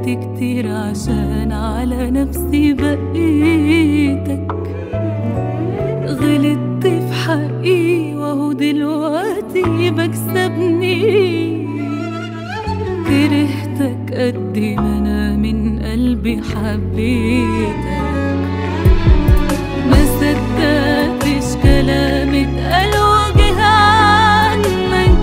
كتير عشان على نفسي بقيتك غلطت في حقي وهو دلوقتي بكسبني كرهتك قد ما انا من قلبي حبيتك ما صدقتش كلام اتقال وجه عنك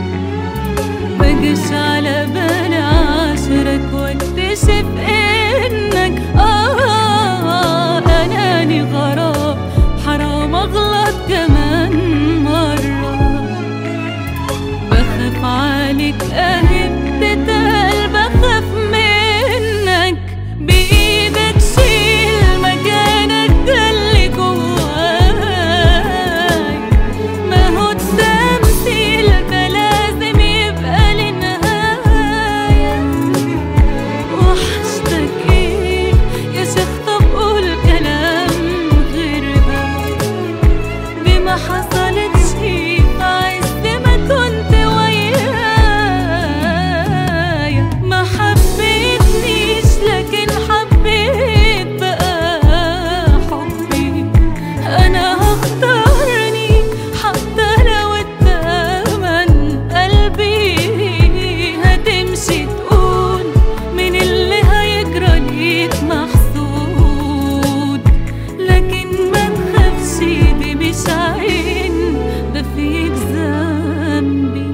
مجيش على بالي عاشرك واكتشف انك اه اناني غرام حرام اغلط كمان مرة بخاف عليك اهي بتتقل بخاف منك بايدك شيل مكانك ده اللي جواي ما هو التمثيل ده لازم يبقى لنهاية وحشتك ايه يا شيخ طب قول كلام غير ده دي ما حصلتش في عز ما كنت ويايا ما حبيتنيش لكن حبيت بقى حبي انا هختارني حتى لو التمن قلبي هتمشي تقول من اللي هيجرى ليك محسود لكن ما تخافش دي مش عين ده فيك ذنبي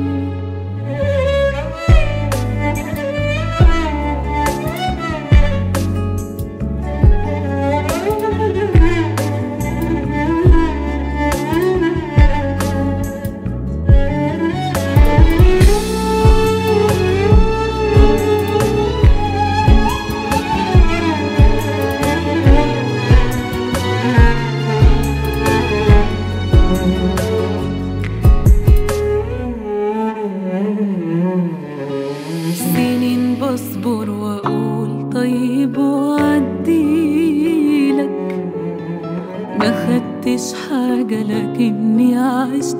سنين بصبر واقول طيب وعديلك ما خدتش حاجة لكني عشت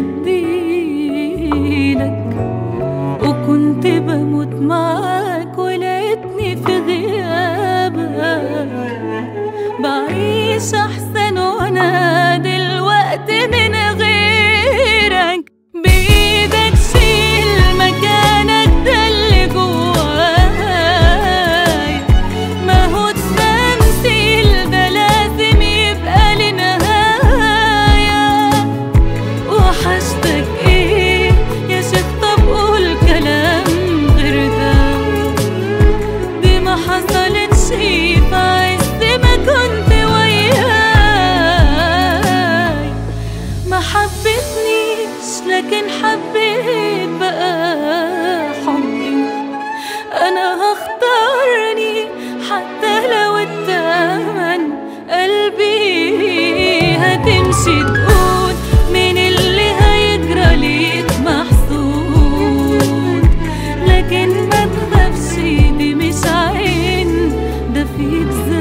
بديلك وكنت بموت معاك ولقيتني في غيابك بعيش احسن وانا دلوقتي من غيرك بايدك شيل مكانك ده اللي جواي ما هو التمثيل ده لازم يبقى لنهاية وحشتك ايه يا شيخ طب قول كلام غير ده دي ما حصلتش في عز ما كنت وياي ما حبتنيش لكن حبيت بقى حبي انا هختارني حتى لو التمن قلبي هتمشي تقول من اللي هيجرى ليك محسود لكن ما تخافش دي مش عين ده فيك ذنب